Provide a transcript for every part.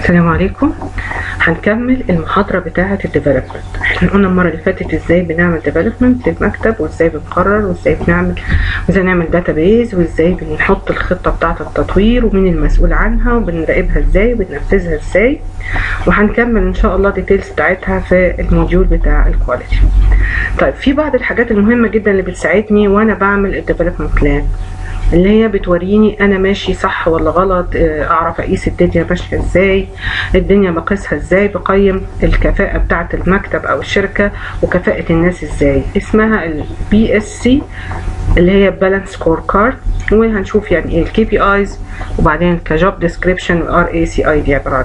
السلام عليكم هنكمل المحاضرة بتاعة الديفلوبمنت احنا قلنا المرة اللي فاتت ازاي بنعمل ديفلوبمنت للمكتب وازاي بنقرر وازاي بنعمل وازاي نعمل داتابيز وازاي بنحط الخطة بتاعة التطوير ومين المسؤول عنها وبنراقبها ازاي وبننفذها ازاي وهنكمل ان شاء الله ديتيلز بتاعتها في الموديول بتاع الكواليتي طيب في بعض الحاجات المهمة جدا اللي بتساعدني وانا بعمل الديفلوبمنت بلان اللي هي بتوريني انا ماشي صح ولا غلط اعرف اقيس الدنيا ماشيه ازاي الدنيا بقيسها ازاي بقيم الكفاءه بتاعه المكتب او الشركه وكفاءه الناس ازاي اسمها البي اس سي اللي هي بالانس سكور كارد وهنشوف يعني ايه الكي بي ايز وبعدين كجوب ديسكريبشن والار اي سي اي دياجرام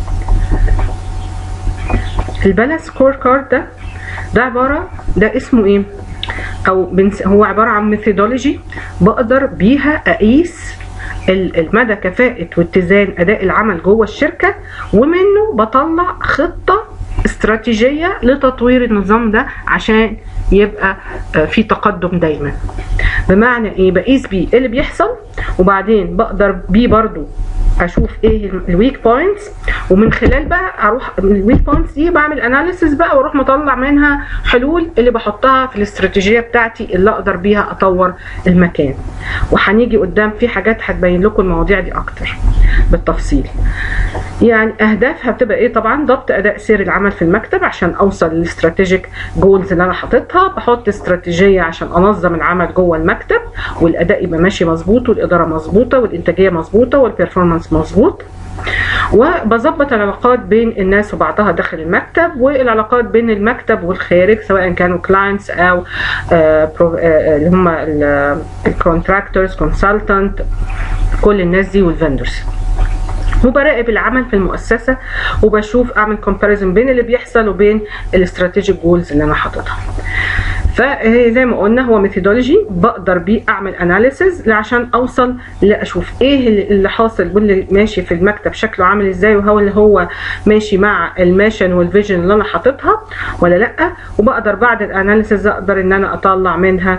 البالانس سكور كارد ده ده عباره ده اسمه ايه او هو عباره عن ميثودولوجي بقدر بيها اقيس المدى كفاءه واتزان اداء العمل جوه الشركه ومنه بطلع خطه استراتيجيه لتطوير النظام ده عشان يبقى في تقدم دايما بمعنى ايه بقيس بيه ايه اللي بيحصل وبعدين بقدر بيه برضو اشوف ايه الويك بوينتس ومن خلال بقى اروح الويك بوينتس دي بعمل اناليسيس بقى واروح مطلع منها حلول اللي بحطها في الاستراتيجيه بتاعتي اللي اقدر بيها اطور المكان وهنيجي قدام في حاجات هتبين لكم المواضيع دي اكتر بالتفصيل يعني اهدافها بتبقى ايه طبعا ضبط اداء سير العمل في المكتب عشان اوصل للاستراتيجيك جولز اللي انا حاططها بحط استراتيجيه عشان انظم العمل جوه المكتب والاداء يبقى ماشي مظبوط والاداره مظبوطه والانتاجيه مظبوطه والبرفورمانس مظبوط وبظبط العلاقات بين الناس وبعضها داخل المكتب والعلاقات بين المكتب والخارج سواء كانوا كلاينتس او اللي هم الكونتراكتورز كونسلتنت كل الناس دي والفندرز وبراقب العمل في المؤسسه وبشوف اعمل كومباريزون بين اللي بيحصل وبين الاستراتيجيك جولز اللي انا حاططها فزي ما قلنا هو ميثودولوجي بقدر بيه اعمل اناليسز عشان اوصل لاشوف ايه اللي حاصل واللي ماشي في المكتب شكله عامل ازاي وهو اللي هو ماشي مع الميشن والفيجن اللي انا حاططها ولا لا وبقدر بعد الاناليسز اقدر ان انا اطلع منها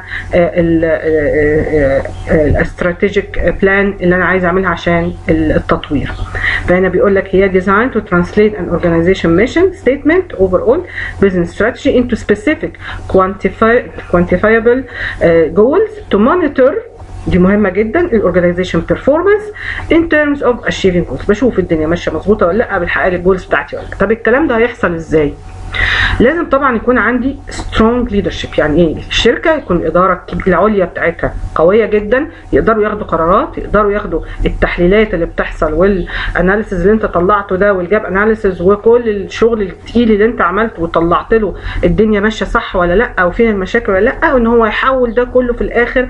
الاستراتيجيك بلان اللي انا عايز اعملها عشان التطوير فهنا بيقول لك هي designed to translate an organization mission statement overall business strategy into specific quantifiable quantifiable uh, goals to monitor دي مهمة جدا الاورجنايزيشن بيرفورمانس ان ترمز اوف اشيفنج جولز بشوف الدنيا ماشية مظبوطة ولا لا بحقق الجولز بتاعتي ولا لا طب الكلام ده هيحصل ازاي؟ لازم طبعا يكون عندي سترونج ليدرشيب يعني ايه الشركه يكون الاداره العليا بتاعتها قويه جدا يقدروا ياخدوا قرارات يقدروا ياخدوا التحليلات اللي بتحصل والاناليسز اللي انت طلعته ده والجاب اناليسز وكل الشغل التقيل اللي انت عملته وطلعت له الدنيا ماشيه صح ولا لا وفين المشاكل ولا لا وان هو يحول ده كله في الاخر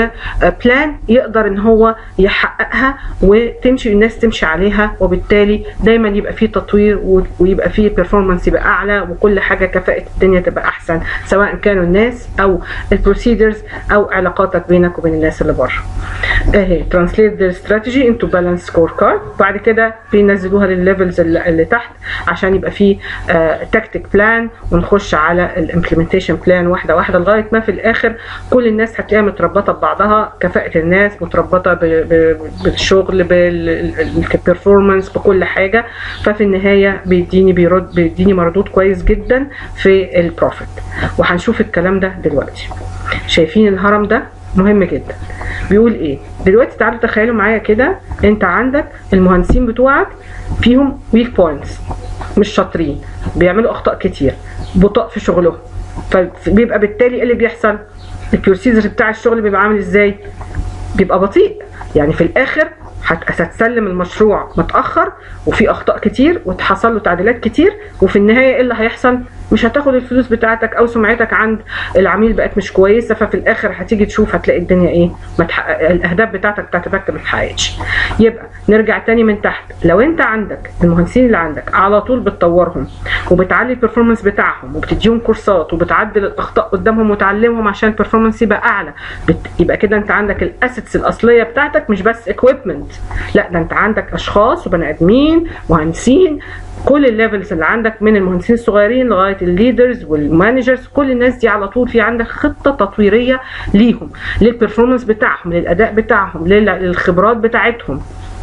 لبلان يقدر ان هو يحققها وتمشي الناس تمشي عليها وبالتالي دايما يبقى فيه تطوير ويبقى فيه بيرفورمانس يبقى اعلى وكل حاجه كفاءه الدنيا تبقى احسن سواء كانوا الناس او البروسيدرز او علاقاتك بينك وبين الناس اللي بره اهي ترانسليت ذا استراتيجي انتو بالانس سكور كارد بعد كده بينزلوها للليفلز اللي, اللي تحت عشان يبقى في تكتيك بلان ونخش على الامبلمنتيشن بلان واحده واحده لغايه ما في الاخر كل الناس هتلاقيها متربطه ببعضها كفاءه الناس متربطه بالشغل بالبرفورمانس بكل حاجه ففي النهايه بيديني بيرد بيديني مردود كويس جدا في البروفيت وهنشوف الكلام ده دلوقتي شايفين الهرم ده مهم جدا بيقول ايه دلوقتي تعالوا تخيلوا معايا كده انت عندك المهندسين بتوعك فيهم ويك بوينتس مش شاطرين بيعملوا اخطاء كتير بطاء في شغلهم فبيبقى بالتالي ايه اللي بيحصل البروسيجر بتاع الشغل بيبقى عامل ازاي بيبقى بطيء يعني في الاخر هتسلم المشروع متاخر وفي اخطاء كتير وتحصل له تعديلات كتير وفي النهايه ايه اللي هيحصل مش هتاخد الفلوس بتاعتك او سمعتك عند العميل بقت مش كويسه ففي الاخر هتيجي تشوف هتلاقي الدنيا ايه ما تحقق الاهداف بتاعتك بتاعت المكتب ما اتحققتش يبقى نرجع تاني من تحت لو انت عندك المهندسين اللي عندك على طول بتطورهم وبتعلي البرفورمانس بتاعهم وبتديهم كورسات وبتعدل الاخطاء قدامهم وتعلمهم عشان البرفورمانس يبقى اعلى بت... يبقى كده انت عندك الاسيتس الاصليه بتاعتك مش بس اكويبمنت لا ده انت عندك اشخاص وبني ادمين مهندسين كل الليفلز اللي عندك من المهندسين الصغيرين لغايه الليدرز والمانجرز كل الناس دي على طول في عندك خطه تطويريه ليهم للبرفورمانس بتاعهم للاداء بتاعهم للخبرات بتاعتهم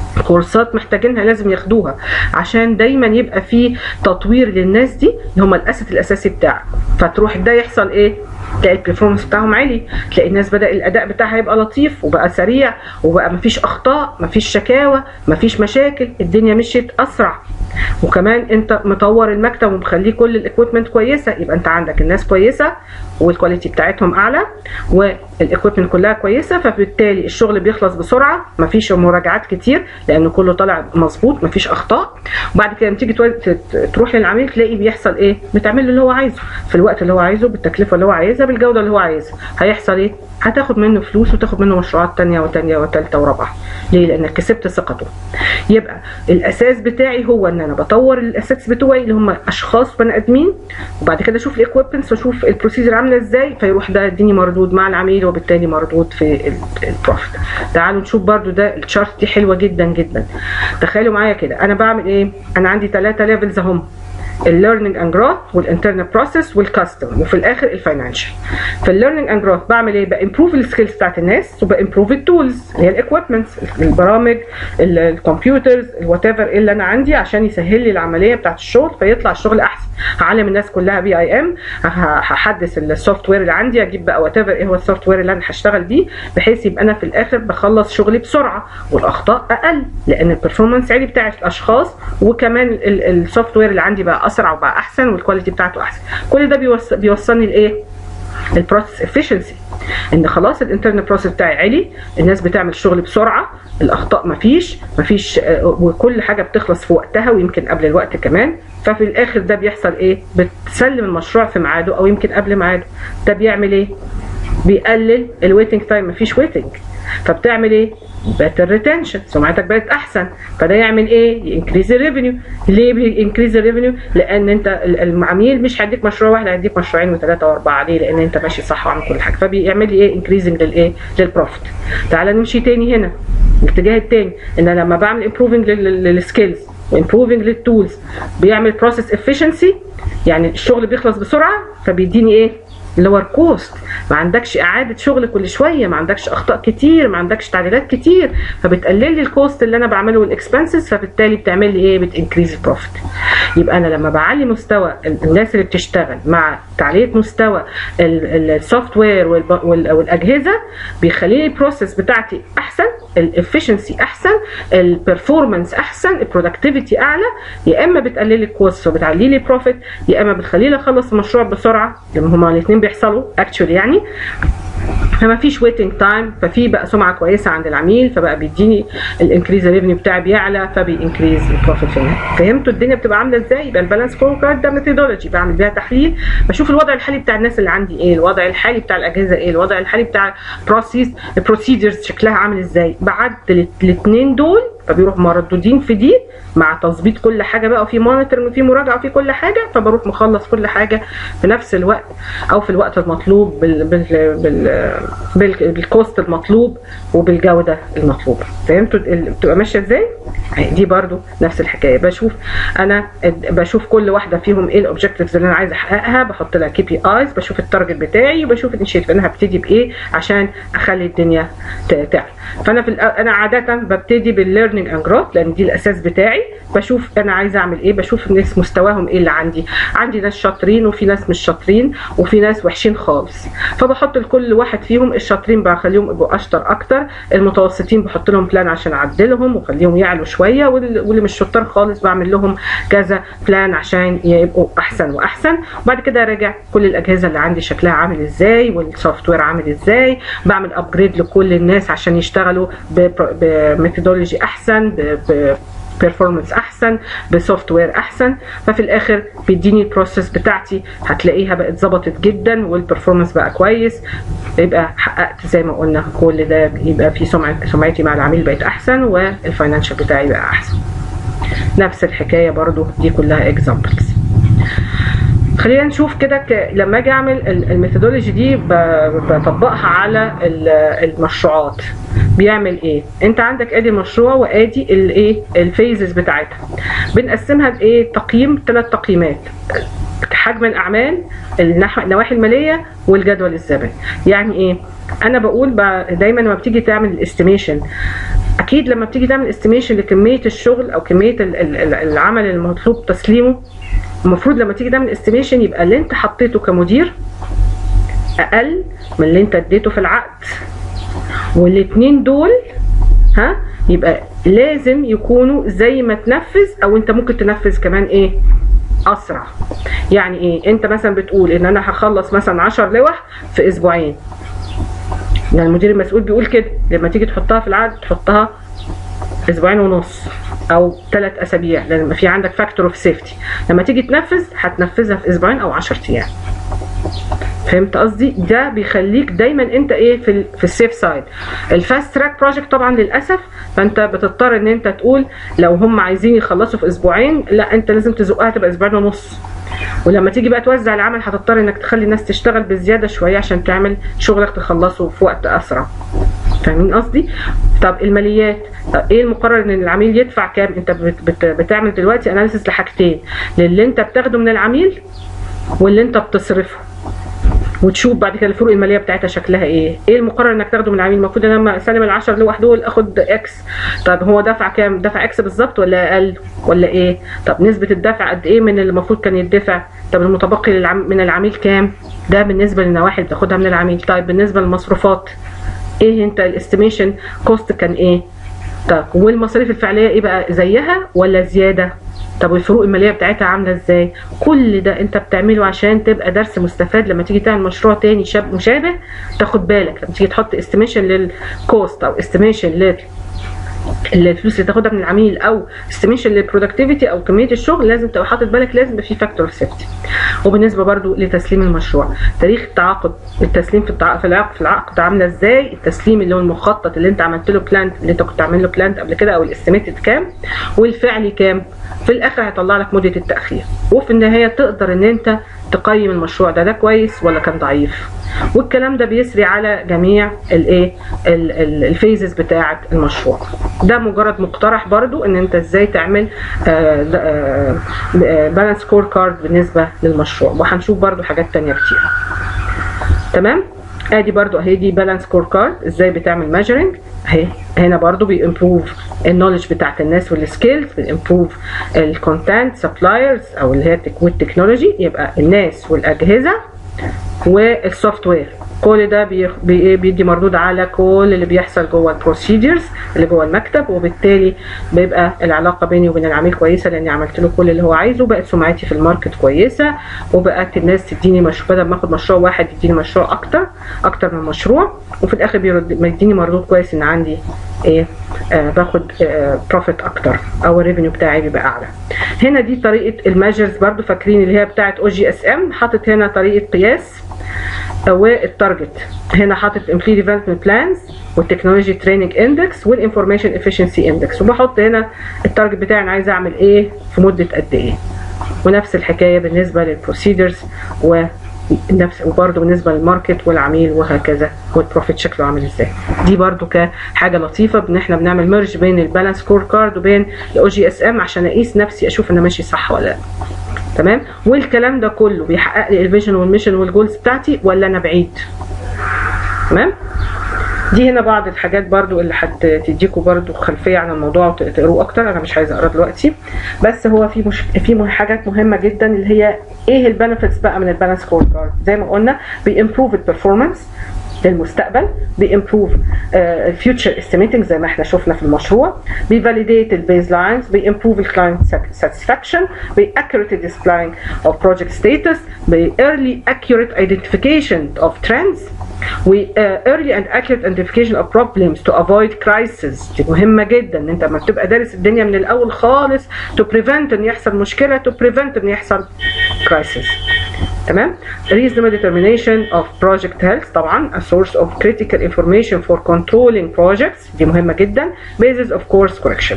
كورسات محتاجينها لازم ياخدوها عشان دايما يبقى في تطوير للناس دي اللي هم الاسد الاساسي بتاعك فتروح ده يحصل ايه تلاقي البرفورمانس بتاعهم عالي تلاقي الناس بدا الاداء بتاعها يبقى لطيف وبقى سريع وبقى مفيش اخطاء مفيش شكاوى مفيش مشاكل الدنيا مشيت اسرع وكمان انت مطور المكتب ومخليه كل الاكويبمنت كويسه يبقى انت عندك الناس كويسه والكواليتي بتاعتهم اعلى والاكويبمنت كلها كويسه فبالتالي الشغل بيخلص بسرعه مفيش مراجعات كتير لان كله طالع مظبوط مفيش اخطاء وبعد كده لما تيجي تروح للعميل تلاقي بيحصل ايه بتعمل له اللي هو عايزه في الوقت اللي هو عايزه بالتكلفه اللي هو عايزها بالجوده اللي هو عايزها هيحصل ايه هتاخد منه فلوس وتاخد منه مشروعات تانية وتانية وتالتة ورابعة ليه لانك كسبت ثقته يبقى الاساس بتاعي هو ان انا بطور الاسيتس بتوعي اللي هم اشخاص بني ادمين وبعد كده اشوف الاكويبمنتس واشوف البروسيجر عامله ازاي فيروح ده يديني مردود مع العميل وبالتالي مردود في البروفيت تعالوا نشوف برده ده الشارت دي حلوه جدا جدا تخيلوا معايا كده انا بعمل ايه انا عندي ثلاثه ليفلز اهم الليرنينج اند جروث والانترنال بروسيس والكاستم وفي الاخر الفاينانشال في الليرنينج اند جروث بعمل ايه بامبروف السكيلز بتاعت الناس وبامبروف التولز اللي هي الاكويبمنتس البرامج الكمبيوترز الوات ايفر اللي انا عندي عشان يسهل لي العمليه بتاعت الشغل فيطلع الشغل احسن هعلم الناس كلها بي اي ام هحدث السوفت وير اللي عندي اجيب بقى وات ايفر ايه هو السوفت وير اللي انا هشتغل بيه بحيث يبقى انا في الاخر بخلص شغلي بسرعه والاخطاء اقل لان البرفورمانس عالي بتاعت الاشخاص وكمان السوفت وير اللي عندي بقى اسرع وبقى احسن والكواليتي بتاعته احسن كل ده بيوص... بيوصلني لايه البروسيس افشنسي ان خلاص الانترنال بروسيس بتاعي عالي الناس بتعمل شغل بسرعه الاخطاء مفيش مفيش وكل حاجه بتخلص في وقتها ويمكن قبل الوقت كمان ففي الاخر ده بيحصل ايه بتسلم المشروع في ميعاده او يمكن قبل ميعاده ده بيعمل ايه بيقلل الويتنج تايم مفيش ويتنج فبتعمل ايه better retention سمعتك بقت احسن فده يعمل ايه ينكريز الريفينيو ليه بينكريز الريفينيو لان انت العميل مش هيديك مشروع واحد هيديك مشروعين وثلاثه واربعه ليه لان انت ماشي صح وعامل كل حاجه فبيعمل لي ايه انكريزنج للايه للبروفيت تعال نمشي تاني هنا الاتجاه التاني ان انا لما بعمل امبروفنج للسكيلز وامبروفنج للتولز بيعمل بروسيس افشنسي يعني الشغل بيخلص بسرعه فبيديني ايه لور كوست ما عندكش اعاده شغل كل شويه ما عندكش اخطاء كتير ما عندكش تعديلات كتير فبتقلل لي الكوست اللي انا بعمله والاكسبنسز فبالتالي بتعمل لي ايه بتنكريز البروفيت يبقى انا لما بعلي مستوى الناس اللي بتشتغل مع تعليه مستوى السوفت وير والاجهزه بيخلي لي البروسيس بتاعتي احسن الافشنسي احسن البرفورمانس احسن البرودكتيفيتي اعلى يا اما بتقلل لي الكوست فبتعلي لي بروفيت يا اما بتخليني اخلص المشروع بسرعه لما هما الاثنين بيحصلوا اكشولي يعني فما فيش ويتنج تايم ففي بقى سمعه كويسه عند العميل فبقى بيديني الانكريز الريفنيو بتاعي بيعلى فبينكريز البروفيت فهمتوا الدنيا بتبقى عامله ازاي يبقى البالانس فوركارد ده ميثودولوجي بعمل بيها تحليل بشوف الوضع الحالي بتاع الناس اللي عندي ايه الوضع الحالي بتاع الاجهزه ايه الوضع الحالي بتاع بروسيس البروسيدرز شكلها عامل ازاي بعدل الاثنين دول فبيروح مردودين في دي مع تظبيط كل حاجه بقى وفي مونيتور وفي مراجعه وفي كل حاجه فبروح مخلص كل حاجه في نفس الوقت او في الوقت المطلوب بال بال بال بال بالكوست المطلوب وبالجوده المطلوبه فهمتوا بتبقى ماشيه ازاي دي برضو نفس الحكايه بشوف انا بشوف كل واحده فيهم ايه الاوبجكتيفز اللي انا عايزه احققها بحط لها كي بي ايز بشوف التارجت بتاعي وبشوف الانشيتيف انا هبتدي بايه عشان اخلي الدنيا تعلى فانا في انا عاده ببتدي بالليرنينج اند جروث لان دي الاساس بتاعي بشوف انا عايزه اعمل ايه بشوف الناس مستواهم ايه اللي عندي عندي ناس شاطرين وفي ناس مش شاطرين وفي ناس وحشين خالص فبحط لكل واحد فيهم الشاطرين بخليهم يبقوا اشطر اكتر المتوسطين بحط لهم بلان عشان اعدلهم واخليهم يعلوا شويه واللي مش شطار خالص بعمل لهم كذا بلان عشان يبقوا احسن واحسن وبعد كده راجع كل الاجهزه اللي عندي شكلها عامل ازاي والسوفت وير عامل ازاي بعمل ابجريد لكل الناس عشان يشتغلوا بميثودولوجي احسن ب بيرفورمانس احسن بسوفت وير احسن ففي الاخر بيديني البروسيس بتاعتي هتلاقيها بقت ظبطت جدا والبرفورمانس بقى كويس يبقى حققت زي ما قلنا كل ده يبقى في سمعه سمعتي مع العميل بقت احسن والفاينانشال بتاعي بقى احسن نفس الحكايه برضو دي كلها اكزامبلز خلينا نشوف كده ك... لما اجي اعمل الميثودولوجي دي ب... بطبقها على المشروعات بيعمل ايه انت عندك ادي مشروع وادي الايه الفيزز بتاعتها بنقسمها بايه تقييم ثلاث تقييمات حجم الاعمال النواحي الماليه والجدول الزمني يعني ايه انا بقول دايما لما بتيجي تعمل الاستيميشن اكيد لما بتيجي تعمل استيميشن لكميه الشغل او كميه العمل المطلوب تسليمه المفروض لما تيجي تعمل استيميشن يبقى اللي انت حطيته كمدير اقل من اللي انت اديته في العقد والاثنين دول ها يبقى لازم يكونوا زي ما تنفذ او انت ممكن تنفذ كمان ايه اسرع يعني ايه انت مثلا بتقول ان انا هخلص مثلا 10 لوح في اسبوعين يعني المدير المسؤول بيقول كده لما تيجي تحطها في العقد تحطها اسبوعين ونص او ثلاث اسابيع لان في عندك فاكتور اوف سيفتي لما تيجي تنفذ هتنفذها في اسبوعين او 10 ايام فهمت قصدي ده بيخليك دايما انت ايه في ال في السيف سايد الفاست تراك بروجكت طبعا للاسف فانت بتضطر ان انت تقول لو هم عايزين يخلصوا في اسبوعين لا انت لازم تزقها تبقى اسبوعين ونص ولما تيجي بقى توزع العمل هتضطر انك تخلي الناس تشتغل بزياده شويه عشان تعمل شغلك تخلصه في وقت اسرع فاهمين قصدي طب الماليات طب ايه المقرر ان العميل يدفع كام انت بت بت بتعمل دلوقتي اناليسيس لحاجتين للي انت بتاخده من العميل واللي انت بتصرفه وتشوف بعد كده الفروق الماليه بتاعتها شكلها ايه ايه المقرر انك تاخده من العميل المفروض ان انا اسلم ال 10 لوح دول اخد اكس طب هو دفع كام دفع اكس بالظبط ولا اقل ولا ايه طب نسبه الدفع قد ايه من اللي المفروض كان يدفع طب المتبقي للعم... من العميل كام ده بالنسبه للنواحي اللي بتاخدها من العميل طيب بالنسبه للمصروفات ايه انت الاستيميشن كوست كان ايه طب والمصاريف الفعليه ايه بقى زيها ولا زياده طب والفروق الماليه بتاعتها عامله ازاي كل ده انت بتعمله عشان تبقى درس مستفاد لما تيجي تعمل مشروع تاني شاب مشابه تاخد بالك لما تيجي تحط استيميشن للكوست او استيميشن لل الفلوس اللي تاخدها من العميل او استيميشن للبرودكتيفيتي او كميه الشغل لازم تبقى حاطط بالك لازم يبقى في فاكتور اوف سيفتي وبالنسبه برضو لتسليم المشروع تاريخ التعاقد التسليم في التعاقد في العقد في العقد عامله ازاي التسليم اللي هو المخطط اللي انت عملت له بلانت اللي انت كنت عامل له بلانت قبل كده او الاستيميتد كام والفعلي كام في الاخر هيطلع لك مده التاخير وفي النهايه تقدر ان انت تقيم المشروع ده ده كويس ولا كان ضعيف والكلام ده بيسري على جميع الايه الفيزز بتاعه المشروع ده مجرد مقترح برضو ان انت ازاي تعمل بالانس سكور كارد بالنسبه للمشروع وهنشوف برضو حاجات تانية كتير تمام ادي برضو اهي دي بالانس سكور كارد ازاي بتعمل ميجرنج اهي هنا برضو بيمبروف النولج بتاعت الناس والسكيلز بيمبروف الكونتنت سبلايرز او اللي هي والتكنولوجي يبقى الناس والاجهزه والسوفت وير كل ده بيدي مردود على كل اللي بيحصل جوه البروسيدرز اللي جوه المكتب وبالتالي بيبقى العلاقه بيني وبين العميل كويسه لاني عملت له كل اللي هو عايزه بقت سمعتي في الماركت كويسه وبقت الناس تديني مشروع بدل ما اخد مشروع واحد يديني مشروع اكتر اكتر من مشروع وفي الاخر بيرد يديني مردود كويس ان عندي ايه آه باخد آه بروفيت اكتر او الريفينيو بتاعي بيبقى اعلى هنا دي طريقه الميجرز برضو فاكرين اللي هي بتاعه او جي اس ام حاطط هنا طريقه قياس والتارجت هنا حاطط امبلي ديفلوبمنت بلانز والتكنولوجي تريننج اندكس والانفورميشن افشنسي اندكس وبحط هنا التارجت بتاعي انا عايز اعمل ايه في مده قد ايه ونفس الحكايه بالنسبه للبروسيدرز و نفس وبرده بالنسبه للماركت والعميل وهكذا والبروفيت شكله عامل ازاي دي برده كحاجه لطيفه ان احنا بنعمل ميرج بين البالانس سكور كارد وبين الاو جي اس ام عشان اقيس نفسي اشوف انا ماشي صح ولا لا تمام والكلام ده كله بيحقق لي الفيجن والميشن والجولز بتاعتي ولا انا بعيد تمام دي هنا بعض الحاجات برضو اللي هتديكوا برضو خلفيه عن الموضوع وتقروه اكتر انا مش عايزه اقرا دلوقتي بس هو في مش... في حاجات مهمه جدا اللي هي ايه البنفيتس بقى من البالانس سكور كارد زي ما قلنا بيمبروف البرفورمانس للمستقبل بيمبروف الفيوتشر استيميتنج زي ما احنا شفنا في المشروع بيفاليديت البيز لاينز بيمبروف الكلاينت ساتسفاكشن بيأكوريت ديسبلاينج اوف بروجكت ستاتس بيرلي accurate identification of trends و uh, early and accurate identification of problems to avoid crisis دي مهمة جدا ان انت لما بتبقى دارس الدنيا من الاول خالص to prevent ان يحصل مشكلة to prevent ان يحصل crisis تمام reasonable determination of project health طبعا a source of critical information for controlling projects دي مهمة جدا basis of course correction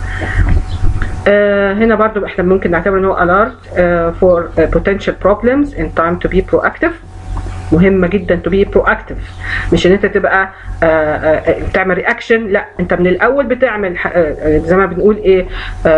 آه هنا برضو احنا ممكن نعتبر ان هو alert uh, for uh, potential problems in time to be proactive مهمه جدا تو بي برو اكتف مش ان انت تبقى آآ آآ تعمل رياكشن لا انت من الاول بتعمل زي ما بنقول ايه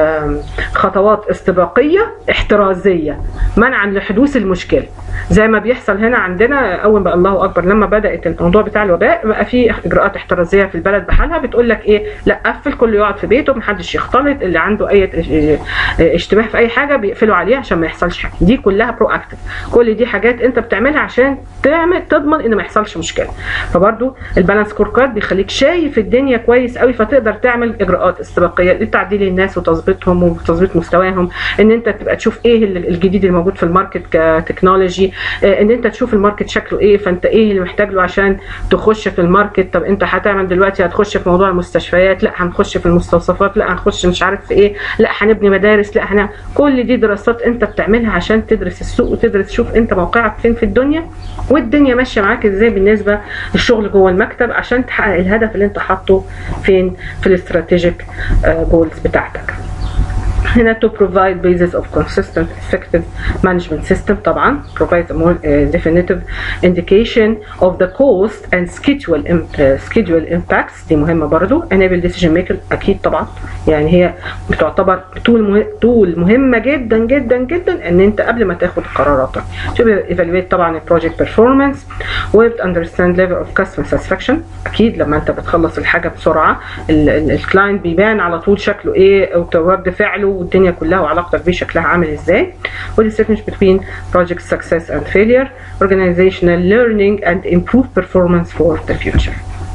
خطوات استباقيه احترازيه منعا لحدوث المشكله زي ما بيحصل هنا عندنا اول ما الله اكبر لما بدات الموضوع بتاع الوباء بقى في اجراءات احترازيه في البلد بحالها بتقول لك ايه لا قفل كله يقعد في بيته محدش يختلط اللي عنده اي اشتباه في اي حاجه بيقفلوا عليه عشان ما يحصلش حاجه دي كلها برو اكتف كل دي حاجات انت بتعملها عشان تعمل تضمن ان ما يحصلش مشكله فبرضو البالانس سكور كارد بيخليك شايف الدنيا كويس قوي فتقدر تعمل اجراءات استباقيه لتعديل الناس وتظبيطهم وتظبيط مستواهم ان انت تبقى تشوف ايه الجديد الموجود في الماركت كتكنولوجي ان انت تشوف الماركت شكله ايه فانت ايه اللي محتاج له عشان تخش في الماركت طب انت هتعمل دلوقتي هتخش في موضوع المستشفيات لا هنخش في المستوصفات لا هنخش مش عارف في ايه لا هنبني مدارس لا هنعمل كل دي دراسات انت بتعملها عشان تدرس السوق وتدرس تشوف انت موقعك فين في الدنيا والدنيا ماشيه معاك ازاي بالنسبه للشغل جوه المكتب عشان تحقق الهدف اللي انت حاطه فين في الاستراتيجيك جولز بتاعتك هنا to provide basis of consistent effective management system طبعا provide a more uh, definitive indication of the cost and schedule uh, schedule impacts دي مهمة برضو enable decision maker أكيد طبعا يعني هي بتعتبر طول مه... طول مهمة جدا جدا جدا ان انت قبل ما تاخد قراراتك to evaluate طبعا البروجكت performance و understand level of customer satisfaction أكيد لما انت بتخلص الحاجة بسرعة الكلاينت بيبان على طول شكله ايه او رد فعله والدنيا كلها وعلاقتك بيه شكلها عامل ازاي والديستنش between project success and failure organizational learning and improved performance for the future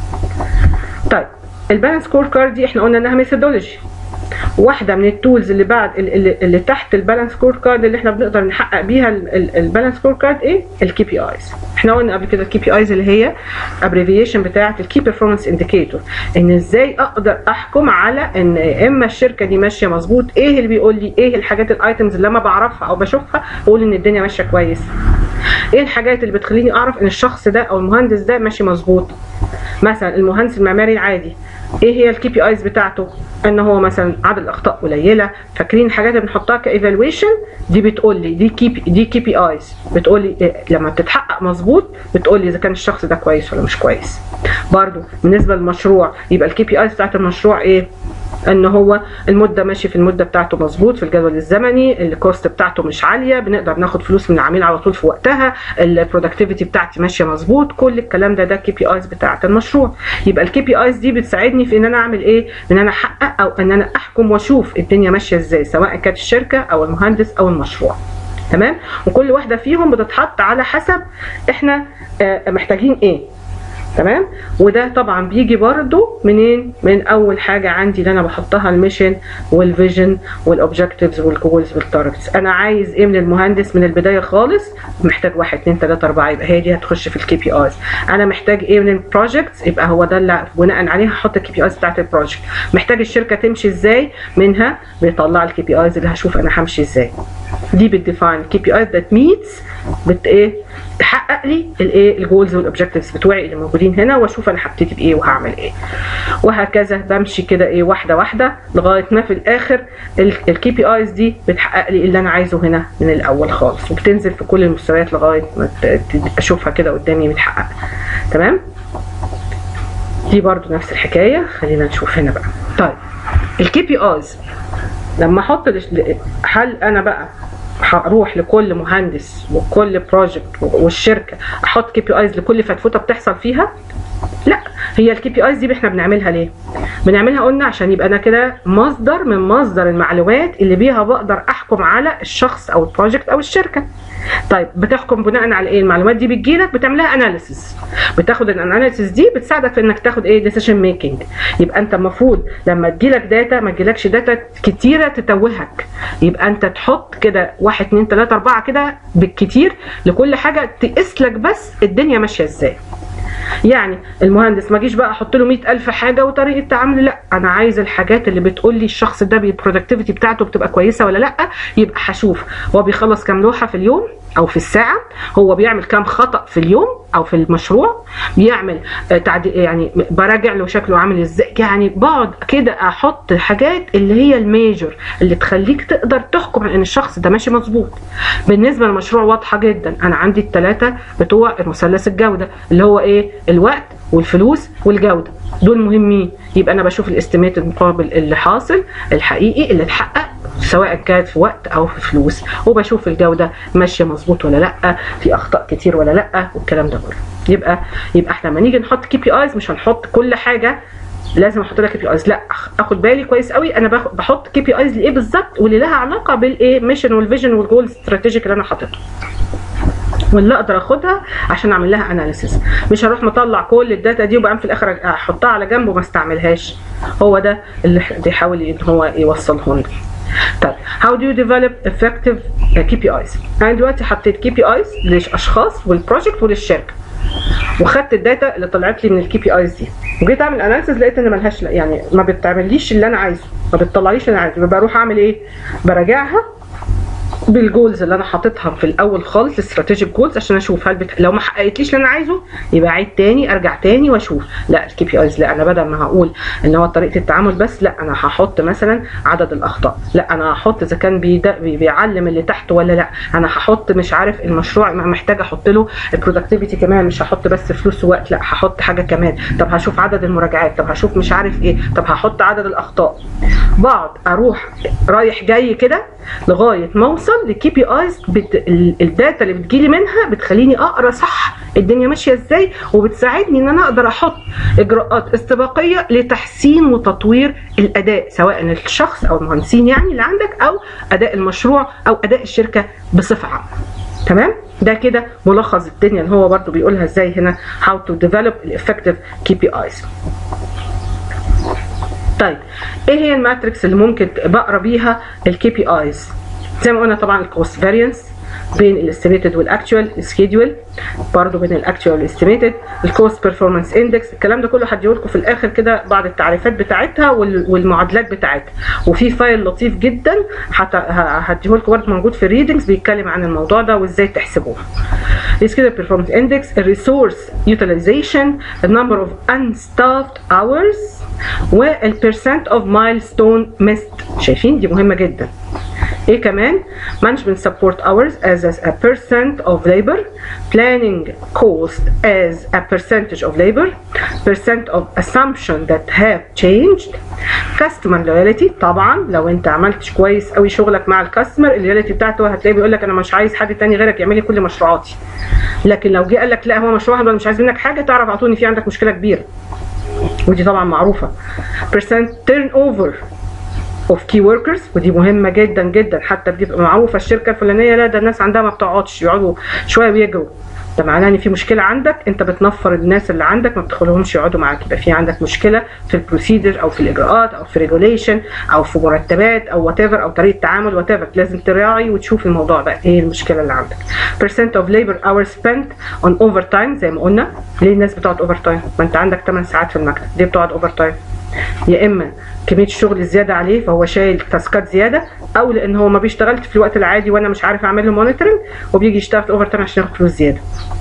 طيب البالانس سكور كارد دي احنا قلنا انها ميثودولوجي واحده من التولز اللي بعد اللي, اللي تحت البالانس سكور كارد اللي احنا بنقدر نحقق بيها البالانس سكور كارد ايه الكي بي ايز احنا قلنا قبل كده الكي بي ايز اللي هي ابريفيشن بتاعه الكي بيرفورمانس انديكيتور ان ازاي اقدر احكم على ان اما الشركه دي ماشيه مظبوط ايه اللي بيقول لي ايه الحاجات الايتمز اللي انا بعرفها او بشوفها بقول ان الدنيا ماشيه كويس ايه الحاجات اللي بتخليني اعرف ان الشخص ده او المهندس ده ماشي مظبوط مثلا المهندس المعماري العادي ايه هي الكي بي ايز بتاعته ان هو مثلا عدد الاخطاء قليله فاكرين الحاجات اللي بنحطها كايفالويشن دي بتقول لي دي كي دي كي بي ايز بتقول لي إيه لما بتتحقق مظبوط بتقول لي اذا كان الشخص ده كويس ولا مش كويس برضو بالنسبه للمشروع يبقى الكي بي ايز بتاعت المشروع ايه ان هو المده ماشي في المده بتاعته مظبوط في الجدول الزمني الكوست بتاعته مش عاليه بنقدر ناخد فلوس من العميل على طول في وقتها البرودكتيفيتي بتاعتي ماشيه مظبوط كل الكلام ده ده كي بي ايز بتاعت المشروع يبقى الكي بي ايز دي بتساعدني في ان انا اعمل ايه ان انا احقق او ان انا احكم واشوف الدنيا ماشيه ازاي سواء كانت الشركه او المهندس او المشروع تمام وكل واحده فيهم بتتحط على حسب احنا محتاجين ايه تمام وده طبعا بيجي برضو منين من اول حاجه عندي اللي انا بحطها الميشن والفيجن والاوبجكتيفز والجولز والتارجتس انا عايز ايه من المهندس من البدايه خالص محتاج واحد اتنين تلاته اربعه يبقى هي دي هتخش في الكي بي ايز انا محتاج ايه من البروجكتس يبقى هو ده اللي بناء عليه هحط الكي بي ايز بتاعت البروجكت محتاج الشركه تمشي ازاي منها بيطلع الكي بي ايز اللي هشوف انا همشي ازاي دي بتديفاين الكي بي ايز ذات ميتس بت ايه تحقق لي الايه الجولز والاوبجكتيفز بتوعي اللي موجودين هنا واشوف انا هبتدي بايه وهعمل ايه وهكذا بمشي كده ايه واحده واحده لغايه ما في الاخر الكي بي ايز دي بتحقق لي اللي انا عايزه هنا من الاول خالص وبتنزل في كل المستويات لغايه ما اشوفها كده قدامي متحققه تمام دي برضو نفس الحكايه خلينا نشوف هنا بقى طيب الكي بي ايز لما احط هل انا بقى هروح لكل مهندس وكل بروجكت والشركه احط كي بي ايز لكل فتفوته بتحصل فيها لا هي الكي بي ايز دي احنا بنعملها ليه بنعملها قلنا عشان يبقى انا كده مصدر من مصدر المعلومات اللي بيها بقدر احكم على الشخص او البروجكت او الشركه طيب بتحكم بناء على ايه المعلومات دي بتجيلك بتعملها اناليسيس بتاخد الاناليسيس دي بتساعدك في انك تاخد ايه ديسيشن ميكنج يبقى انت المفروض لما تجيلك داتا ما تجيلكش داتا كتيره تتوهك يبقى انت تحط كده واحد اتنين تلاته اربعه كده بالكتير لكل حاجه تقيس لك بس الدنيا ماشيه ازاي يعني المهندس ما جيش بقى احط له 100000 حاجه وطريقه تعامل لا انا عايز الحاجات اللي بتقول لي الشخص ده البرودكتيفيتي بتاعته بتبقى كويسه ولا لا يبقى هشوف هو بيخلص كام لوحه في اليوم او في الساعه هو بيعمل كام خطا في اليوم او في المشروع بيعمل تعديل يعني براجع له شكله عامل ازاي يعني بقعد كده احط حاجات اللي هي الميجر اللي تخليك تقدر تحكم ان الشخص ده ماشي مظبوط بالنسبه للمشروع واضحه جدا انا عندي الثلاثه بتوع مثلث الجوده اللي هو ايه الوقت والفلوس والجوده دول مهمين يبقى انا بشوف الاستيميت المقابل اللي حاصل الحقيقي اللي اتحقق سواء كانت في وقت او في فلوس وبشوف الجوده ماشيه مظبوط ولا لا في اخطاء كتير ولا لا والكلام ده كله يبقى يبقى احنا لما نيجي نحط كي بي ايز مش هنحط كل حاجه لازم احط لها كي بي ايز لا اخد بالي كويس قوي انا بحط كي بي ايز لايه بالظبط واللي لها علاقه بالايه ميشن والفيجن والجول استراتيجيك اللي انا حاططه واللي اقدر اخدها عشان اعمل لها اناليسيس مش هروح مطلع كل الداتا دي وبعدين في الاخر احطها على جنب وما استعملش هو ده اللي بيحاول ان هو يوصله لنا طيب how do you develop effective KPIs انا دلوقتي حطيت كي بي ايز للاشخاص والبروجكت وللشركه وخدت الداتا اللي طلعت لي من الكي بي ايز دي وجيت اعمل اناليسيز لقيت ان ملهاش يعني ما بتعمليش اللي انا عايزه ما بتطلعليش اللي انا عايزه بروح اعمل ايه براجعها بالجولز اللي انا حاططها في الاول خالص الاستراتيجيك جولز عشان اشوف هل بت... لو ما حققتليش اللي انا عايزه يبقى اعيد تاني ارجع تاني واشوف لا الكي بي ايز لا انا بدل ما هقول ان هو طريقه التعامل بس لا انا هحط مثلا عدد الاخطاء لا انا هحط اذا كان بي... بيعلم اللي تحت ولا لا انا هحط مش عارف المشروع محتاج احط له البرودكتيفيتي كمان مش هحط بس فلوس ووقت لا هحط حاجه كمان طب هشوف عدد المراجعات طب هشوف مش عارف ايه طب هحط عدد الاخطاء بقعد اروح رايح جاي كده لغايه ما اوصل لكي بي ايز بت... الداتا اللي بتجيلي منها بتخليني اقرا صح الدنيا ماشيه ازاي وبتساعدني ان انا اقدر احط اجراءات استباقيه لتحسين وتطوير الاداء سواء الشخص او المهندسين يعني اللي عندك او اداء المشروع او اداء الشركه بصفه عامه تمام ده كده ملخص الدنيا اللي هو برضو بيقولها ازاي هنا how to develop effective KPIs طيب ايه هي الماتريكس اللي ممكن بقرا بيها الكي بي ايز زي ما قلنا طبعا الكوست فاريانس بين الاستيميتد والاكتوال السكيدول برضه بين الاكتوال والاستيميتد الكوست بيرفورمانس اندكس الكلام ده كله هديه لكم في الاخر كده بعض التعريفات بتاعتها والمعادلات بتاعتها وفي فايل لطيف جدا هديه لكم برضه موجود في الريدنجز بيتكلم عن الموضوع ده وازاي تحسبوها السكيدول بيرفورمانس اندكس الريسورس يوتيلايزيشن النمبر اوف unstaffed hours والبرسنت اوف مايلستون ميست شايفين دي مهمه جدا ايه كمان management support hours as a percent of labor planning cost as a percentage of labor percent of assumption that have changed customer loyalty طبعا لو انت عملتش كويس قوي شغلك مع الكاستمر اللويالتي بتاعته هتلاقيه بيقول لك انا مش عايز حد تاني غيرك يعمل لي كل مشروعاتي لكن لو جه قال لك لا هو مشروع واحد مش عايز منك حاجه تعرف على طول ان في عندك مشكله كبيره ودي طبعا معروفه percent turnover اوف كي وركرز ودي مهمه جدا جدا حتى بتبقى معروفه الشركه الفلانيه لا ده الناس عندها ما بتقعدش يقعدوا شويه ويجروا ده معناه ان في مشكله عندك انت بتنفر الناس اللي عندك ما بتدخلهمش يقعدوا معاك يبقى في عندك مشكله في البروسيدر او في الاجراءات او في ريجوليشن او في مرتبات او وات او طريقه تعامل وات لازم تراعي وتشوف الموضوع ده ايه المشكله اللي عندك percent of labor hours spent on overtime زي ما قلنا ليه الناس بتقعد اوفر تايم ما انت عندك 8 ساعات في المكتب ليه بتقعد اوفر تايم يا اما كميه الشغل زياده عليه فهو شايل تاسكات زياده او لان هو ما بيشتغلش في الوقت العادي وانا مش عارف اعمل له مونيتورنج وبيجي يشتغل اوفر تايم عشان ياخد فلوس زياده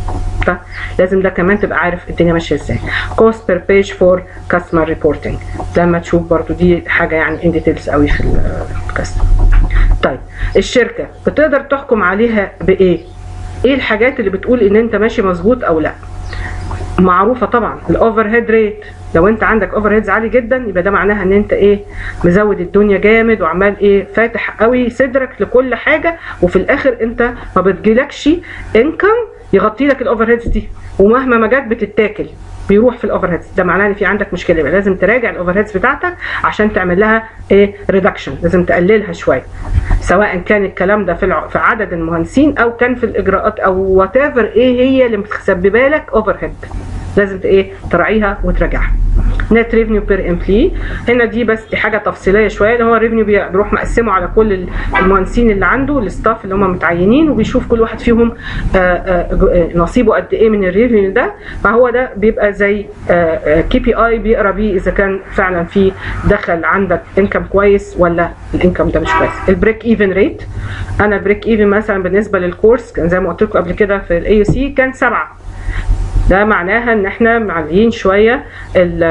فلازم ده كمان تبقى عارف الدنيا ماشيه ازاي كوست بير بيج فور كاستمر ريبورتنج لما تشوف برضو دي حاجه يعني ان ديتيلز قوي في الكاستمر طيب الشركه بتقدر تحكم عليها بايه ايه الحاجات اللي بتقول ان انت ماشي مظبوط او لا معروفه طبعا الاوفر هيد ريت لو انت عندك اوفر هيدز عالي جدا يبقى ده معناها ان انت ايه مزود الدنيا جامد وعمال ايه فاتح قوي صدرك لكل حاجه وفي الاخر انت ما بتجيلكش انكم يغطي لك الاوفر هيدز دي ومهما ما جت بتتاكل بيروح في الاوفر هيدز ده معناه ان في عندك مشكله يبقى لازم تراجع الاوفر هيدز بتاعتك عشان تعمل لها ايه ريدكشن لازم تقللها شويه سواء كان الكلام ده في الع... في عدد المهندسين او كان في الاجراءات او وات ايه هي اللي مسببه لك اوفر هيد لازم ايه تراعيها وتراجعها نت ريفنيو بير امبلي هنا دي بس دي حاجه تفصيليه شويه اللي هو الريفنيو بيروح مقسمه على كل المهندسين اللي عنده الستاف اللي هم متعينين وبيشوف كل واحد فيهم نصيبه قد ايه من الريفنيو ده فهو ده بيبقى زي كي بي اي بيقرا بيه اذا كان فعلا في دخل عندك انكم كويس ولا الانكم ده مش كويس البريك ايفن ريت انا البريك ايفن مثلا بالنسبه للكورس كان زي ما قلت لكم قبل كده في الاي سي كان سبعه ده معناها ان احنا معليين شويه ال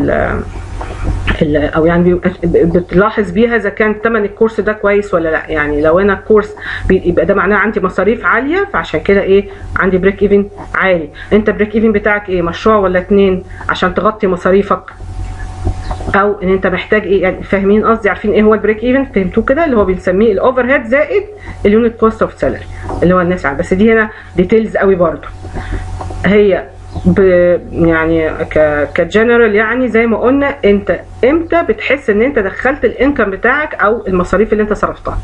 ال او يعني بتلاحظ بيها اذا كان ثمن الكورس ده كويس ولا لا يعني لو انا الكورس يبقى ده معناه عندي مصاريف عاليه فعشان كده ايه عندي بريك ايفن عالي انت بريك ايفن بتاعك ايه مشروع ولا اتنين عشان تغطي مصاريفك او ان انت محتاج ايه يعني فاهمين قصدي عارفين ايه هو البريك ايفن فهمتوه كده اللي هو بنسميه الاوفر هيد زائد اليونت كوست اوف سالري اللي هو الناس عارفه بس دي هنا ديتيلز قوي برضو هي ب يعني ك كجنرال يعني زي ما قلنا انت امتى بتحس ان انت دخلت الانكم بتاعك او المصاريف اللي انت صرفتها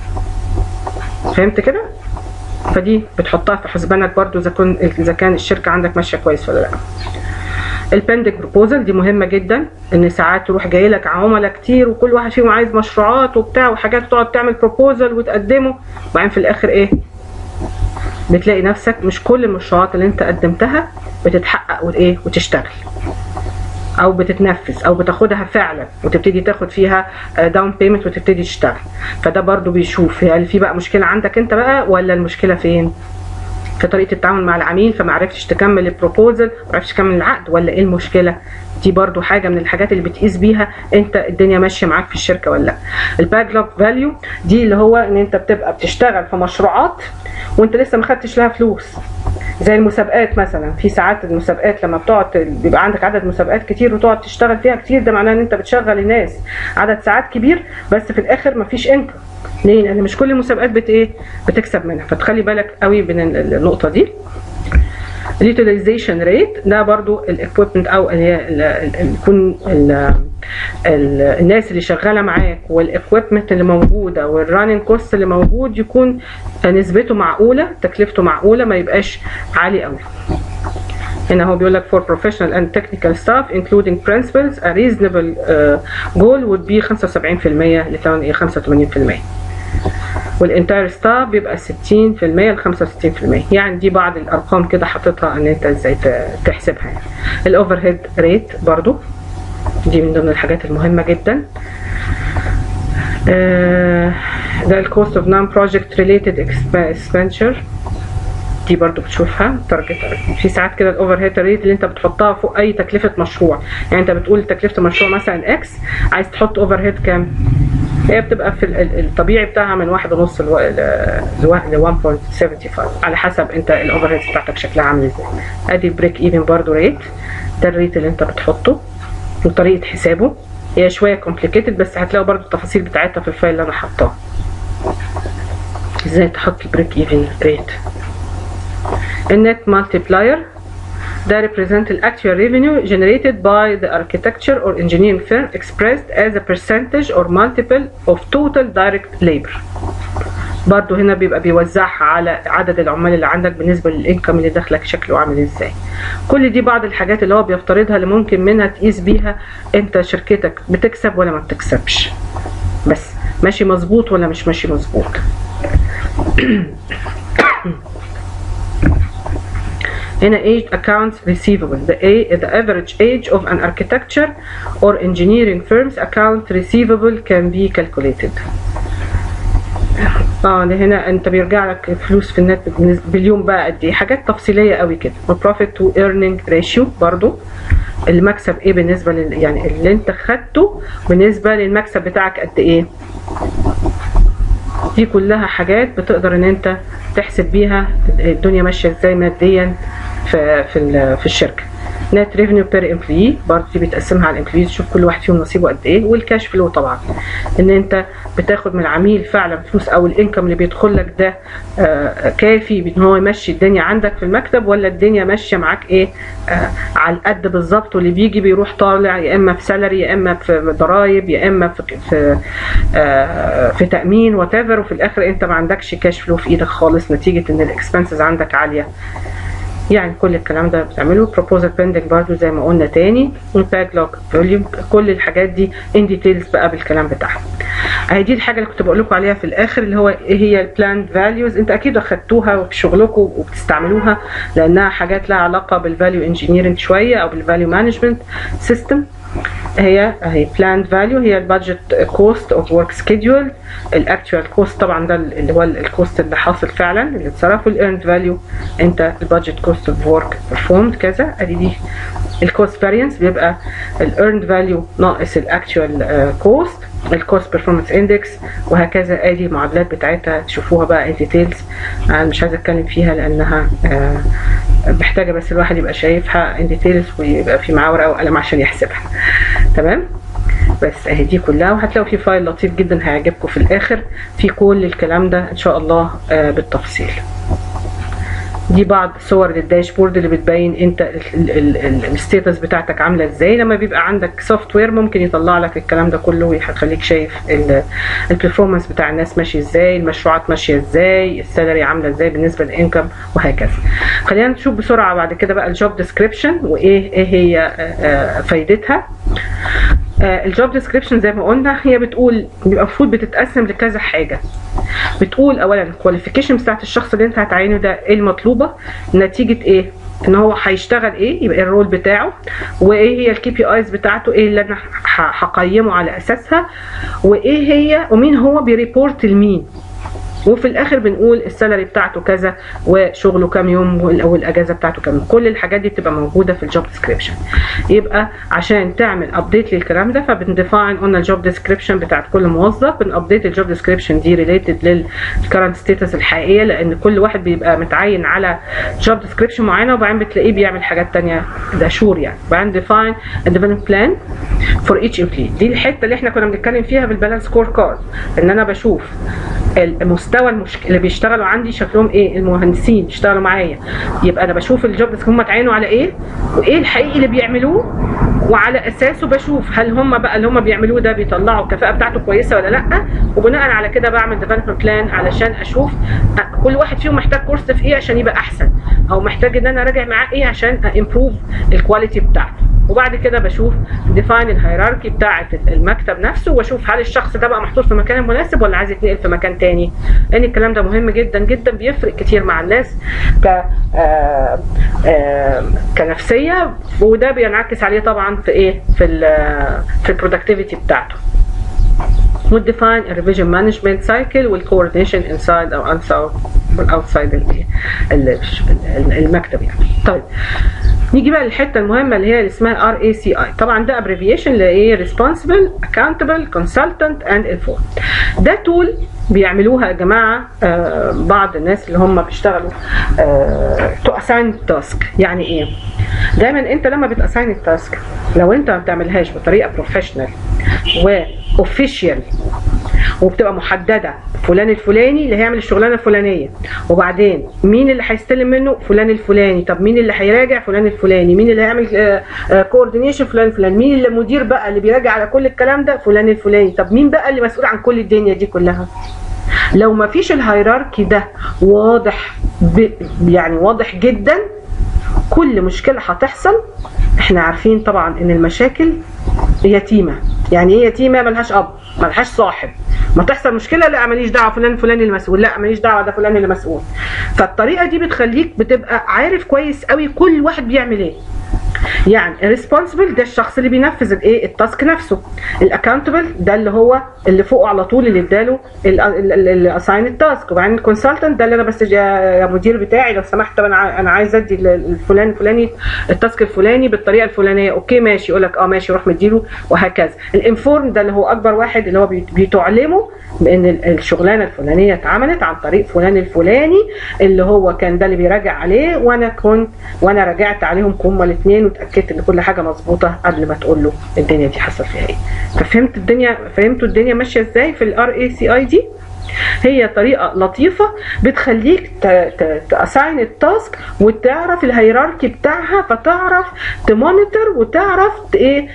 فهمت كده فدي بتحطها في حسبانك برضو اذا كان اذا كان الشركه عندك ماشيه كويس ولا لا البندنج بروبوزل دي مهمه جدا ان ساعات تروح جاي لك عملاء كتير وكل واحد فيهم عايز مشروعات وبتاع وحاجات تقعد تعمل بروبوزل وتقدمه وبعدين في الاخر ايه بتلاقي نفسك مش كل المشروعات اللي انت قدمتها بتتحقق وايه وتشتغل او بتتنفذ او بتاخدها فعلا وتبتدي تاخد فيها داون بيمنت وتبتدي تشتغل فده برضو بيشوف هل في بقى مشكله عندك انت بقى ولا المشكله فين في طريقه التعامل مع العميل فما عرفتش تكمل البروبوزل ما عرفتش تكمل العقد ولا ايه المشكله دي برضو حاجه من الحاجات اللي بتقيس بيها انت الدنيا ماشيه معاك في الشركه ولا لا الباك لوج فاليو دي اللي هو ان انت بتبقى بتشتغل في مشروعات وانت لسه ما خدتش لها فلوس زي المسابقات مثلا في ساعات المسابقات لما بتقعد بيبقى عندك عدد مسابقات كتير وتقعد تشتغل فيها كتير ده معناه ان انت بتشغل الناس عدد ساعات كبير بس في الاخر مفيش انكم ليه؟ لان مش كل المسابقات بت ايه؟ بتكسب منها فتخلي بالك قوي من النقطه دي اليوتيلايزيشن ريت ده برضو الاكويبمنت او اللي هي يكون الناس اللي شغاله معاك والاكويبمنت اللي موجوده والراننج كوست اللي موجود يكون نسبته معقوله تكلفته معقوله ما يبقاش عالي قوي هنا هو بيقول لك for professional and technical staff including principals a reasonable uh, goal would be 75% لتمن ايه 85% والانتاير ستاف بيبقى 60% ل 65% يعني دي بعض الارقام كده حاططها ان انت ازاي تحسبها يعني الاوفر هيد ريت برضو دي من ضمن الحاجات المهمه جدا آه ده الكوست اوف نون بروجكت ريليتد اكسبنشر دي برضو بتشوفها تارجت في ساعات كده الاوفر هيد ريت اللي انت بتحطها فوق اي تكلفه مشروع يعني انت بتقول تكلفه مشروع مثلا اكس عايز تحط اوفر هيد كام هي بتبقى في الطبيعي بتاعها من واحد ونص ل 1.75 على حسب انت الاوفر هيد بتاعتك شكلها عامل ازاي ادي بريك ايفن برضو ريت ده الريت اللي انت بتحطه وطريقه حسابه هي شويه كومبليكيتد بس هتلاقوا برضو التفاصيل بتاعتها في الفايل اللي انا حاطاه ازاي تحط البريك ايفن ريت النت مالتيبلاير ده represent the actual revenue generated by the architecture or engineering firm expressed as a percentage or multiple of total direct labor برضو هنا بيبقى بيوزعها على عدد العمال اللي عندك بالنسبة للإنكم اللي داخلك شكله عامل ازاي كل دي بعض الحاجات اللي هو بيفترضها اللي ممكن منها تقيس بيها انت شركتك بتكسب ولا ما بتكسبش بس ماشي مظبوط ولا مش ماشي مظبوط هنا age accounts receivable the, a, the average age of an architecture or engineering firm's account receivable can be calculated اه ده هنا انت بيرجع لك فلوس في النت باليوم بقى قد ايه حاجات تفصيليه قوي كده والبروفيت تو ايرنينج ريشيو برضو المكسب ايه بالنسبه لل يعني اللي انت خدته بالنسبه للمكسب بتاعك قد ايه دي كلها حاجات بتقدر ان انت تحسب بيها الدنيا ماشيه ازاي ماديا في في في الشركه نت ريفينيو بير امبلوي برضه دي بتقسمها على الامبلويز تشوف كل واحد فيهم نصيبه قد ايه والكاش فلو طبعا ان انت بتاخد من العميل فعلا فلوس او الانكم اللي بيدخل لك ده آه كافي ان هو يمشي الدنيا عندك في المكتب ولا الدنيا ماشيه معاك ايه آه على القد بالظبط واللي بيجي بيروح طالع يا اما في سالري يا اما في ضرايب يا اما في في, آه في تامين وات وفي الاخر انت ما عندكش كاش فلو في ايدك خالص نتيجه ان الاكسبنسز عندك عاليه يعني كل الكلام ده بتعمله بروبوزال بيندنج برضو زي ما قلنا تاني والباك فوليوم كل الحاجات دي ان ديتيلز بقى بالكلام بتاعها اهي دي الحاجه اللي كنت بقول لكم عليها في الاخر اللي هو ايه هي البلان فاليوز انت اكيد اخدتوها في شغلكم وبتستعملوها لانها حاجات لها علاقه بالفاليو انجينيرنج شويه او بالفاليو مانجمنت سيستم هي اهي بلاند فاليو هي البادجت كوست اوف ورك سكيدول الاكتوال كوست طبعا ده اللي هو الكوست اللي حاصل فعلا اللي اتصرف والايرند فاليو انت البادجت كوست اوف ورك performed كذا ادي دي الكوست فارينس بيبقى الايرند فاليو ناقص الاكتوال كوست الكوست بيرفورمانس اندكس وهكذا ادي المعادلات بتاعتها تشوفوها بقى ان ديتيلز انا مش عايزه اتكلم فيها لانها آه محتاجه بس الواحد يبقى شايفها ان ديتيلز ويبقى في معاه ورقه وقلم عشان يحسبها تمام بس اهي دي كلها وهتلاقوا في فايل لطيف جدا هيعجبكم في الاخر في كل الكلام ده ان شاء الله آه بالتفصيل دي بعض صور للداشبورد اللي بتبين انت الستيتس بتاعتك عامله ازاي لما بيبقى عندك سوفت وير ممكن يطلع لك الكلام ده كله ويخليك شايف البرفورمانس بتاع الناس ماشي ازاي المشروعات ماشيه ازاي السالري عامله ازاي بالنسبه للانكم وهكذا خلينا نشوف بسرعه بعد كده بقى الجوب ديسكريبشن وايه ايه هي فايدتها الجوب ديسكريبشن زي ما قلنا هي بتقول بيبقى المفروض بتتقسم لكذا حاجه بتقول اولا الكواليفيكيشن بتاعت الشخص اللي انت هتعينه ده ايه المطلوبه نتيجه ايه ان هو هيشتغل ايه يبقى الرول بتاعه وايه هي الكي بي ايز بتاعته ايه اللي انا هقيمه على اساسها وايه هي ومين هو بيريبورت لمين وفي الاخر بنقول السالري بتاعته كذا وشغله كام يوم والاجازه بتاعته كام يوم كل الحاجات دي بتبقى موجوده في الجوب ديسكريبشن يبقى عشان تعمل ابديت للكلام ده فبنديفاين قلنا الجوب ديسكريبشن بتاعت كل موظف بنابديت الجوب ديسكريبشن دي ريليتد للكرنت ستيتس الحقيقيه لان كل واحد بيبقى متعين على جوب ديسكريبشن معينه وبعدين بتلاقيه بيعمل حاجات ثانيه ده شور يعني بعدين ديفاين ديفلوبمنت بلان فور ايتش امبلوي دي الحته اللي احنا كنا بنتكلم فيها بالبالانس سكور كارد ان انا بشوف المستوى المشك... اللي بيشتغلوا عندي شكلهم ايه المهندسين بيشتغلوا معايا يبقى انا بشوف الجوب هم اتعينوا على ايه وايه الحقيقي اللي بيعملوه وعلى اساسه بشوف هل هم بقى اللي هم بيعملوه ده بيطلعوا الكفاءه بتاعته كويسه ولا لا وبناء على كده بعمل ديفلوبمنت بلان علشان اشوف كل واحد فيهم محتاج كورس في ايه عشان يبقى احسن او محتاج ان انا اراجع معاه ايه عشان امبروف الكواليتي بتاعته وبعد كده بشوف ديفاين الهيراركي بتاعه المكتب نفسه واشوف هل الشخص ده بقى محطوط في مكان مناسب ولا عايز يتنقل في مكان تاني لان الكلام ده مهم جدا جدا بيفرق كتير مع الناس ك آآ آآ كنفسيه وده بينعكس عليه طبعا في ايه في ال في البرودكتيفيتي بتاعته والديفاين الريفيجن مانجمنت سايكل والكوردينيشن انسايد او اوتسايد المكتب يعني طيب نيجي بقى للحته المهمه اللي هي اللي اسمها ار اي سي اي طبعا ده ابريفيشن لايه ريسبونسبل اكاونتبل كونسلتنت اند انفورم ده تول بيعملوها يا جماعه آه بعض الناس اللي هم بيشتغلوا تو اساين تاسك يعني ايه دايما انت لما بتاساين التاسك لو انت ما بتعملهاش بطريقه بروفيشنال واوفيشال وبتبقى محدده فلان الفلاني اللي هيعمل الشغلانه الفلانيه وبعدين مين اللي هيستلم منه فلان الفلاني طب مين اللي هيراجع فلان الفلاني مين اللي هيعمل كوردينيشن فلان الفلاني مين اللي المدير بقى اللي بيراجع على كل الكلام ده فلان الفلاني طب مين بقى اللي مسؤول عن كل الدنيا دي كلها لو ما فيش الهيراركي ده واضح ب... يعني واضح جدا كل مشكله هتحصل احنا عارفين طبعا ان المشاكل يتيمه يعني ايه يتيمه ملهاش اب ملهاش صاحب ما تحصل مشكله لا ماليش دعوه فلان فلان المسؤول لا ماليش دعوه ده فلان اللي مسؤول فالطريقه دي بتخليك بتبقى عارف كويس قوي كل واحد بيعمل ايه يعني الريسبونسبل ده الشخص اللي بينفذ الايه التاسك نفسه الاكاونتبل ده اللي هو اللي فوقه على طول اللي اداله اللي اساين التاسك وبعدين الكونسلتنت ده اللي انا بس يا مدير بتاعي لو سمحت طب انا انا عايز ادي الفلان الفلاني التاسك الفلاني بالطريقه الفلانيه اوكي ماشي يقول لك اه ماشي روح مديله وهكذا الانفورم ده اللي هو اكبر واحد اللي هو بتعلمه بان الشغلانه الفلانيه اتعملت عن طريق فلان الفلاني اللي هو كان ده اللي بيراجع عليه وانا كنت وانا راجعت عليهم هما الاثنين واتاكدت ان كل حاجه مظبوطه قبل ما تقول له الدنيا دي حصل فيها ايه ففهمت الدنيا فهمتوا الدنيا ماشيه ازاي في الار اي سي اي دي هي طريقه لطيفه بتخليك تاساين التاسك وتعرف الهيراركي بتاعها فتعرف تمونيتور وتعرف ايه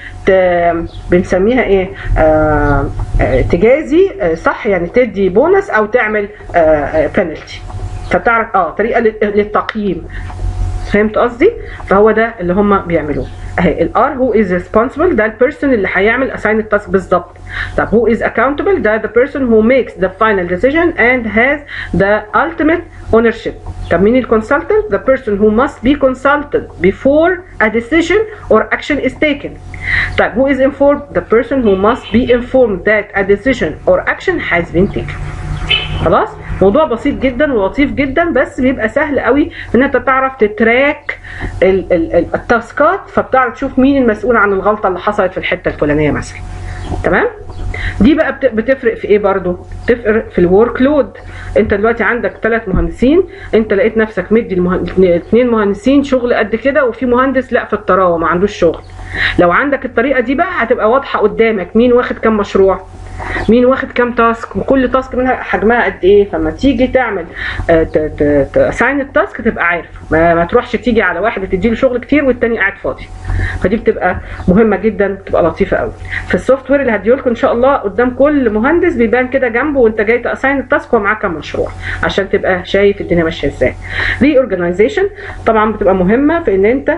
بنسميها ايه آه تجازي آه صح يعني تدي بونس او تعمل آه بنالتي فتعرف اه طريقه للتقييم فهمت قصدي فهو ده اللي هم بيعملوه اهي الار هو از responsible ده البيرسون اللي هيعمل assign التاسك بالظبط طب who is accountable ده the person who makes the final decision and has the ultimate ownership طب مين الكونسلتنت the person who must be consulted before a decision or action is taken طيب who is informed the person who must be informed that a decision or action has been taken خلاص موضوع بسيط جدا ولطيف جدا بس بيبقى سهل قوي ان انت تعرف تتراك ال- ال- ال- التاسكات فبتعرف تشوف مين المسؤول عن الغلطه اللي حصلت في الحته الفلانيه مثلا تمام دي بقى بت- بتفرق في ايه برضو بتفرق في الورك لود انت دلوقتي عندك ثلاث مهندسين انت لقيت نفسك مدي المهن- اثنين مهندسين شغل قد كده وفي مهندس لا في الطراوه ما عندوش شغل لو عندك الطريقه دي بقى هتبقى واضحه قدامك مين واخد كام مشروع مين واخد كام تاسك وكل تاسك منها حجمها قد ايه فلما تيجي تعمل تساين التاسك تبقى عارف ما, ما تروحش تيجي على واحد تديله شغل كتير والتاني قاعد فاضي فدي بتبقى مهمه جدا بتبقى لطيفه قوي في السوفت وير اللي هديهولكم ان شاء الله قدام كل مهندس بيبان كده جنبه وانت جاي تاساين التاسك ومعاه كام مشروع عشان تبقى شايف الدنيا ماشيه ازاي ري اورجانيزيشن طبعا بتبقى مهمه في ان انت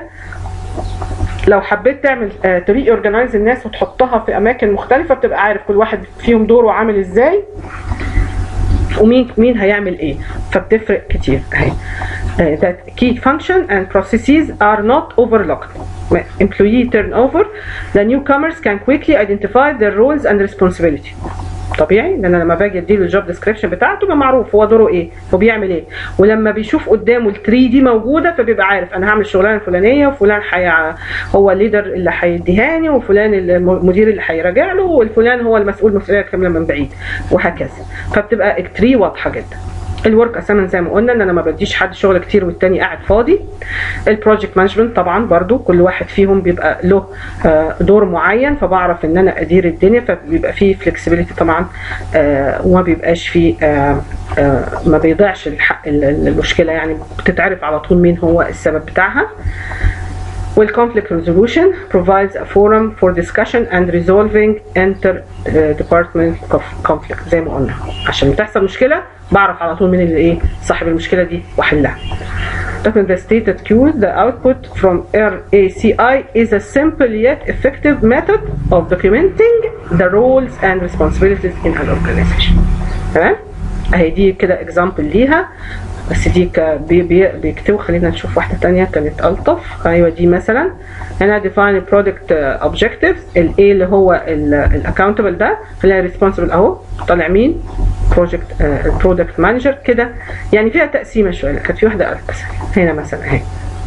لو حبيت تعمل تري اورجنايز الناس وتحطها في اماكن مختلفه بتبقى عارف كل واحد فيهم دوره عامل ازاي ومين مين هيعمل ايه فبتفرق كتير اهي Uh, that key function and processes are not overlooked. Employee turnover, the newcomers can quickly identify their roles and responsibility. طبيعي لان انا لما باجي اديله الجوب ديسكريبشن بتاعته بيبقى معروف هو دوره ايه هو بيعمل ايه ولما بيشوف قدامه ال 3 دي موجوده فبيبقى عارف انا هعمل الشغلانه الفلانيه وفلان حي... هو الليدر اللي هيديهاني وفلان المدير اللي هيراجع له والفلان هو المسؤول مسؤوليه كامله من بعيد وهكذا فبتبقى التري واضحه جدا الورك اسايمنت زي ما قلنا ان انا ما بديش حد شغل كتير والتاني قاعد فاضي البروجكت مانجمنت طبعا برضو كل واحد فيهم بيبقى له دور معين فبعرف ان انا ادير الدنيا فبيبقى فيه فلكسبيليتي طبعا وما بيبقاش فيه ما بيضيعش الحق المشكله يعني بتتعرف على طول مين هو السبب بتاعها والconflict resolution provides a forum for discussion and resolving inter-department conflict زي ما قلنا عشان تحصل مشكلة بعرف على طول مين اللي ايه صاحب المشكلة دي واحلها. Document the stated queues, the output from RACI is a simple yet effective method of documenting the roles and responsibilities in an organization. تمام؟ اهي دي كده example ليها بس دي بي بي بيكتبوا خلينا نشوف واحدة تانية كانت ألطف أيوة دي مثلا هنا define product objectives ال A اللي هو ال accountable ده خلينا responsible أهو طالع مين project product manager كده يعني فيها تقسيمة شوية كانت في واحدة أسهل هنا مثلا أهي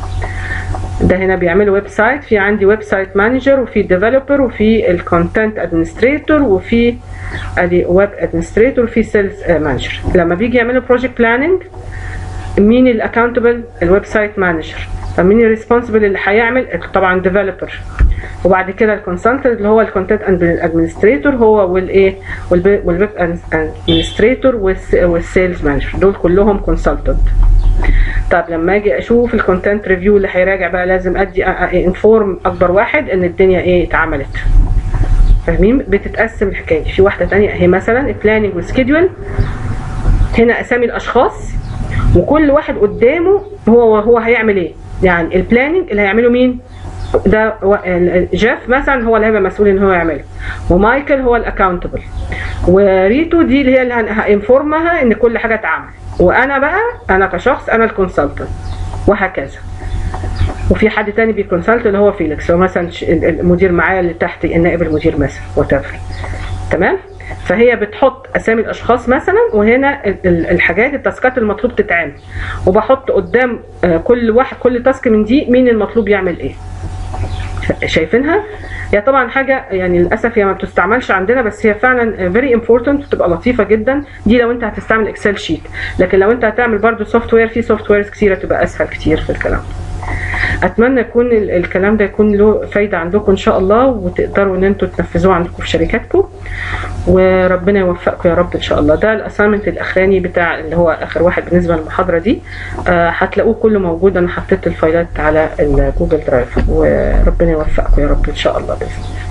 ده هنا بيعملوا ويب سايت في عندي ويب سايت مانجر وفي ديفلوبر وفي الكونتنت ادمنستريتور وفي ادي ويب ادمنستريتور وفي سيلز مانجر لما بيجي يعملوا بروجكت بلاننج مين الاكونتبل الويب سايت مانجر طب مين الريسبونسبل اللي هيعمل طبعا ديفلوبر وبعد كده الكونسلتنت اللي هو الكونتنت ادمنستريتور هو والايه والويب ادمنستريتور والسيلز مانجر دول كلهم كونسلتنت طب لما اجي اشوف الكونتنت ريفيو اللي هيراجع بقى لازم ادي انفورم اكبر واحد ان الدنيا ايه اتعملت فاهمين بتتقسم الحكايه في واحده ثانيه اهي مثلا البلاننج والسكيدول هنا اسامي الاشخاص وكل واحد قدامه هو هو هيعمل ايه يعني البلاننج اللي هيعمله مين ده جيف مثلا هو اللي هيبقى مسؤول ان هو يعمله ومايكل هو الاكاونتبل وريتو دي اللي هي اللي هانفورمها ان كل حاجه اتعمل وانا بقى انا كشخص انا الكونسلتنت وهكذا وفي حد تاني بيكونسلت اللي هو فيليكس هو مثلا المدير معايا اللي تحت النائب المدير مثلا وات تمام فهي بتحط اسامي الاشخاص مثلا وهنا الحاجات التاسكات المطلوب تتعمل وبحط قدام كل واحد كل تاسك من دي مين المطلوب يعمل ايه شايفينها هي طبعا حاجه يعني للاسف هي ما بتستعملش عندنا بس هي فعلا فيري امبورتنت وتبقى لطيفه جدا دي لو انت هتستعمل اكسل شيت لكن لو انت هتعمل برضو سوفت وير في سوفت ويرز كتيره تبقى اسهل كتير في الكلام اتمنى يكون الكلام ده يكون له فايده عندكم ان شاء الله وتقدروا ان انتوا تنفذوه عندكم في شركاتكم وربنا يوفقكم يا رب ان شاء الله ده الاساينمنت الاخراني بتاع اللي هو اخر واحد بالنسبه للمحاضره دي آه هتلاقوه كله موجود انا حطيت الفايلات على الجوجل درايف وربنا يوفقكم يا رب ان شاء الله باذن الله